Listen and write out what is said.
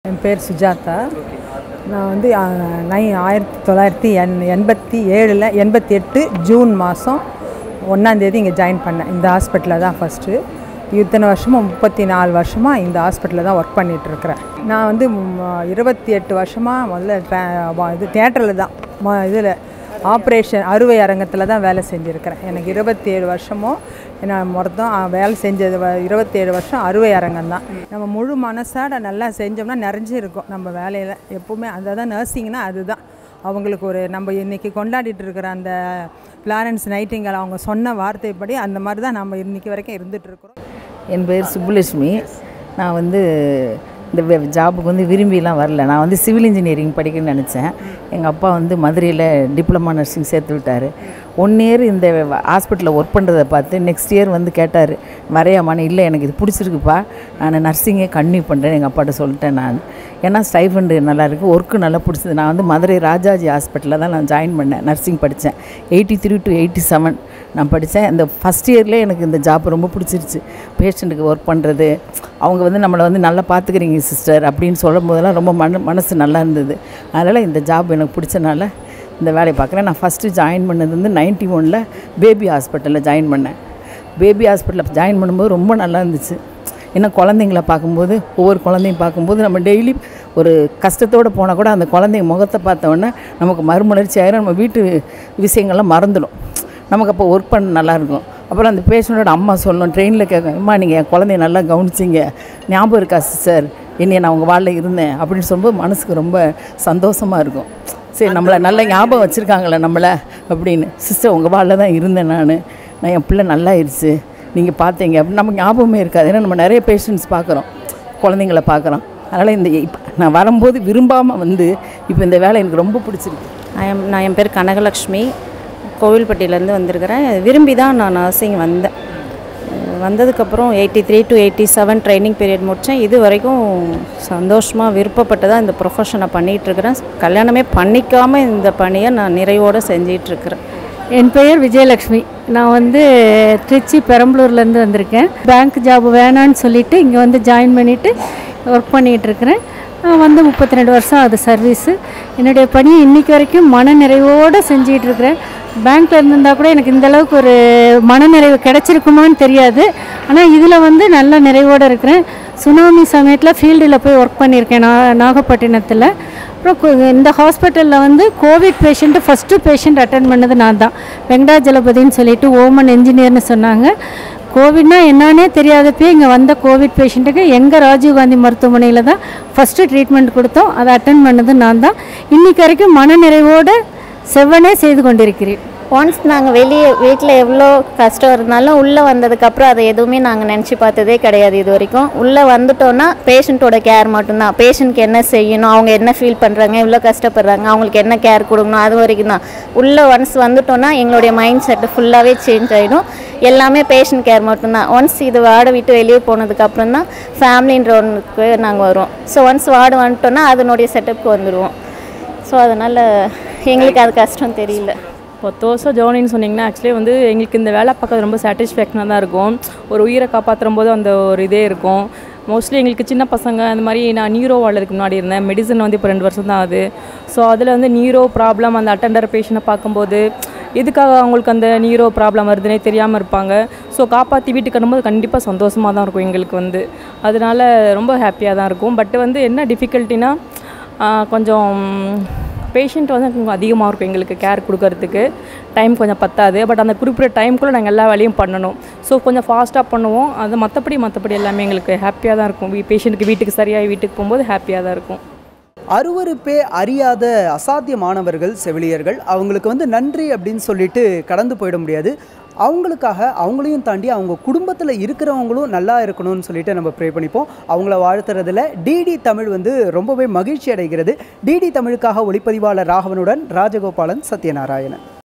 என் பேர் சுஜாதா நான் வந்து ஆ, நை ஆயிரத்தி தொள்ளாயிரத்தி எண் எண்பத்தி ஏழில் எண்பத்தி எட்டு ஜூன் மாதம் ஒன்றாந்தேதி இங்கே ஜாயின் பண்ணேன் இந்த ஹாஸ்பிட்டலில் தான் ஃபஸ்ட்டு இத்தனை வருஷமாக முப்பத்தி நாலு வருஷமாக இந்த ஹாஸ்பிட்டலில் தான் ஒர்க் பண்ணிகிட்ருக்கிறேன் நான் வந்து ம், இருபத்தி எட்டு வருஷமாக முதல்ல tra- வா- இது தேட்டரில் தான் இதில் ஆப்ரேஷன் அறுவை அரங்கத்தில் தான் வேலை செஞ்சுருக்கிறேன் எனக்கு இருபத்தி ஏழு வருஷமும் நான் மொத்தம் ஆ, வேலை செஞ்சது இருபத்தேழு வருஷம் அறுவை அரங்கம் தான் நம்ம முழு மனசாட நல்லா செஞ்சோம்னா நிறைஞ்சு இருக்கும் நம்ம வேலையில் எப்போவுமே அதை தான் நர்சிங்னா அதுதான் அவங்களுக்கு ஒரு நம்ம இன்றைக்கி கொண்டாடிட்டு இருக்கிற அந்த ஃப்ளாரன்ஸ் நைட்டிங்கல் அவங்க சொன்ன வார்த்தைப்படி அந்த மாதிரி தான் நம்ம இன்றைக்கி வரைக்கும் இருந்துகிட்ருக்குறோம் என் பேர் சுப்புலட்சுமி நான் வந்து இந்த வே- ஜாபுக்கு வந்து விரும்பிலாம் வரல நான் வந்து சிவில் இன்ஜினியரிங் படிக்கணும்னு நினச்சேன் எங்கள் அப்பா வந்து மதுரையில் டிப்ளமா நர்சிங் சேர்த்து விட்டார் ஒன் இயர் இந்த ஹாஸ்பிட்டலில் ஒர்க் பண்ணுறதை பார்த்து நெக்ஸ்ட் இயர் வந்து கேட்டார் வரையாமான்னு இல்லை எனக்கு இது பிடிச்சிருக்குப்பா நான் நர்சிங்கே கன்டினியூ பண்ணுறேன் எங்கள் அப்பாட்ட சொல்லிட்டேன் நான் ஏன்னா ஸ்டைஃபண்டு நல்லா இருக்குது ஒர்க்கு நல்லா பிடிச்சது நான் வந்து மதுரை ராஜாஜி ஹாஸ்பிட்டலில் தான் நான் ஜாயின் பண்ணேன் நர்சிங் படித்தேன் eighty three to eighty seven நான் படித்தேன் இந்த ஃபஸ்ட் இயர்லேயே எனக்கு இந்த ஜாப் ரொம்ப பிடிச்சிருச்சு பேஷண்ட்டுக்கு ஒர்க் பண்ணுறது அவங்க வந்து நம்மளை வந்து நல்லா பார்த்துக்கிறீங்க சிஸ்டர் அப்படின்னு சொல்லும் போதெல்லாம் ரொம்ப மன மனசு நல்லா இருந்தது அதனால் இந்த ஜாப் எனக்கு பிடிச்சனால இந்த வேலையை பார்க்குறேன் நான் ஃபஸ்ட்டு ஜாயின் பண்ணது வந்து நைன்ட்டி ஒனில் பேபி ஹாஸ்பிட்டலில் ஜாயின் பண்ணேன் பேபி ஹாஸ்பிட்டலில் ஜாயின் பண்ணும்போது ரொம்ப நல்லா இருந்துச்சு ஏன்னா குழந்தைங்கள பார்க்கும்போது ஒவ்வொரு குழந்தையும் பார்க்கும்போது நம்ம டெய்லி ஒரு கஷ்டத்தோடு போனால் கூட அந்த குழந்தைங்க முகத்தை பார்த்த உடனே நமக்கு மறுமலர்ச்சி ஆயிரும் நம்ம வீட்டு விஷயங்கள்லாம் மறந்துடும் நமக்கு அப்போ ஒர்க் பண்ண நல்லாயிருக்கும் அப்புறம் அந்த பேஷண்ட்டோட அம்மா சொல்லணும் ட்ரெயினில் கேட்கும் அம்மா நீங்கள் என் குழந்தைய நல்லா கவனிச்சிங்க ஞாபகம் இருக்கா சிஸ்டர் என்னைய நான் உங்கள் வாழில் இருந்தேன் அப்படின்னு சொல்லும்போது மனசுக்கு ரொம்ப சந்தோஷமாக இருக்கும் சரி நம்மளை நல்ல ஞாபகம் வச்சுருக்காங்களே நம்மளை அப்படின்னு சிஸ்டர் உங்கள் வாழில் தான் இருந்தேன் நான் நான் என் பிள்ளை நல்லா ஆயிடுச்சு நீங்கள் பார்த்தீங்க அப்படின்னு நமக்கு ஞாபகமே இருக்காது ஏன்னா நம்ம நிறைய பேஷண்ட்ஸ் பார்க்குறோம் குழந்தைங்கள பார்க்குறோம் அதனால் இந்த இப்போ நான் வரும்போது விரும்பாமல் வந்து இப்போ இந்த வேலை எனக்கு ரொம்ப பிடிச்சிருக்கு நான் என் நான் என் பேர் கனகலக்ஷ்மி கோவில்பட்டியிலேருந்து வந்திருக்கிறேன் விரும்பி தான் நான் நர்சிங் வந்தேன் அஹ் வந்ததுக்கப்புறம் eighty three to eighty seven training period முடித்தேன் இது வரைக்கும் சந்தோஷமாக விருப்பப்பட்டு தான் இந்த ப்ரொஃபஷனை பண்ணிகிட்ருக்கிறேன் கல்யாணமே பண்ணிக்காமல் இந்த பணியை நான் நிறைவோடு செஞ்சிகிட்ருக்கிறேன் என் பெயர் விஜயலக்ஷ்மி நான் வந்து திருச்சி பெரம்பலூர்லேருந்து வந்திருக்கேன் பேங்க் ஜாப் வேணான்னு சொல்லிட்டு இங்கே வந்து ஜாயின் பண்ணிவிட்டு ஒர்க் பண்ணிகிட்டு இருக்கிறேன் நான் வந்து முப்பத்தி ரெண்டு வருஷம் அது சர்வீஸு என்னுடைய பணியை இன்றைக்கி வரைக்கும் மன நிறைவோடு செஞ்சிகிட்டு இருக்கிறேன் பேங்க்கில் இருந்திருந்தால் கூட எனக்கு இந்த அளவுக்கு ஒரு மனநிறைவு கிடைச்சிருக்குமான்னு தெரியாது ஆனால் இதில் வந்து நல்ல நிறைவோடு இருக்கிறேன் சுனாமி சமயத்தில் ஃபீல்டில் போய் ஒர்க் பண்ணியிருக்கேன் நா நாகப்பட்டினத்தில் அப்புறம் கு- இந்த ஹாஸ்பிட்டலில் வந்து covid patient first patient attend பண்ணது நான் தான் வெங்கடாஜலபதின்னு சொல்லிட்டு ஓமன் என்ஜினியர்னு சொன்னாங்க கோவிட்னா என்னன்னே தெரியாதப்பே இங்கே வந்த கோவிட் பேஷண்ட்டுக்கு எங்கள் ராஜீவ்காந்தி மருத்துவமனையில் தான் ஃபஸ்ட்டு ட்ரீட்மெண்ட் கொடுத்தோம் அதை அட்டன் பண்ணது நான் தான் இன்றைக்கி வரைக்கும் மனநிறைவோடு செவ்வனே செய்து கொண்டிருக்கிறேன் ஒன்ஸ் நாங்கள் வெளியே வீட்டில் எவ்வளோ கஷ்டம் இருந்தாலும் உள்ளே வந்ததுக்கப்புறம் அதை எதுவுமே நாங்கள் நினச்சி பார்த்ததே கிடையாது இது வரைக்கும் உள்ளே வந்துட்டோன்னா பேஷண்ட்டோட கேர் மட்டும்தான் பேஷண்ட்க்கு என்ன செய்யணும் அவங்க என்ன ஃபீல் பண்ணுறாங்க எவ்வளோ கஷ்டப்படுறாங்க அவங்களுக்கு என்ன கேர் கொடுக்கணும் அது வரைக்கும் தான் உள்ளே ஒன்ஸ் வந்துட்டோன்னா எங்களுடைய மைண்ட் செட்டு ஃபுல்லாகவே சேஞ்ச் ஆகிடும் எல்லாமே பேஷண்ட் கேர் மட்டும்தான் ஒன்ஸ் இது வார்டை விட்டு வெளியே போனதுக்கப்புறம் தான் ஃபேமிலின்ற ஒன்றுக்கு நாங்கள் வருவோம் ஸோ ஒன்ஸ் வார்டு வந்துட்டோன்னா அதனுடைய செட்டப்புக்கு வந்துடுவோம் ஸோ அதனால் எங்களுக்கு அது கஷ்டம் தெரியல பத்து வருஷம் ஜோனின்னு சொன்னீங்கன்னா ஆக்சுவலி வந்து எங்களுக்கு இந்த வேலை பார்க்கறது ரொம்ப சாட்டிஸ்ஃபேக்ஷனாக தான் இருக்கும் ஒரு உயிரை காப்பாற்றும் போது அந்த ஒரு இதே இருக்கும் மோஸ்ட்லி எங்களுக்கு சின்ன பசங்க அந்த மாதிரி நான் நியூரோ வாழறதுக்கு முன்னாடி இருந்தேன் மெடிசன் வந்து இப்போ ரெண்டு வருஷம் தான் ஆகுது ஸோ அதில் வந்து நியூரோ ப்ராப்ளம் அந்த அட்டெண்டர் பேஷண்ட்டை பார்க்கும்போது எதுக்காக அவங்களுக்கு அந்த நியூரோ ப்ராப்ளம் வருதுன்னே தெரியாமல் இருப்பாங்க ஸோ காப்பாற்றி வீட்டுக்கு அனுப்பும்போது கண்டிப்பாக சந்தோஷமாக தான் இருக்கும் எங்களுக்கு வந்து அதனால ரொம்ப ஹாப்பியாக தான் இருக்கும் பட் வந்து என்ன டிஃபிகல்ட்டினா கொஞ்சம் பேஷண்ட் வந்து கொஞ்சம் அதிகமாக இருக்கும் எங்களுக்கு கேர் கொடுக்கறதுக்கு டைம் கொஞ்சம் பத்தாது பட் அந்த குறிப்பிட்ட டைம்குள்ளே நாங்கள் எல்லா வேலையும் பண்ணணும் ஸோ கொஞ்சம் ஃபாஸ்ட்டாக பண்ணுவோம் அது மற்றபடி மற்றபடி எல்லாமே எங்களுக்கு ஹாப்பியாக தான் இருக்கும் பேஷண்ட்டுக்கு வீட்டுக்கு சரியாக வீட்டுக்கு போகும்போது ஹாப்பியாக தான் இருக்கும் அருவருப்பே அறியாத அசாத்தியமானவர்கள் செவிலியர்கள் அவங்களுக்கு வந்து நன்றி அப்படின்னு சொல்லிட்டு கடந்து போயிட முடியாது அவங்களுக்காக அவங்களையும் தாண்டி அவங்க குடும்பத்தில் இருக்கிறவங்களும் நல்லா இருக்கணும்னு சொல்லிட்டு நம்ம ப்ரே பண்ணிப்போம் அவங்கள வாழ்த்துறதுல டிடி தமிழ் வந்து ரொம்பவே மகிழ்ச்சி அடைகிறது டிடி தமிழுக்காக ஒளிப்பதிவாளர் ராகவனுடன் ராஜகோபாலன் சத்யநாராயணன்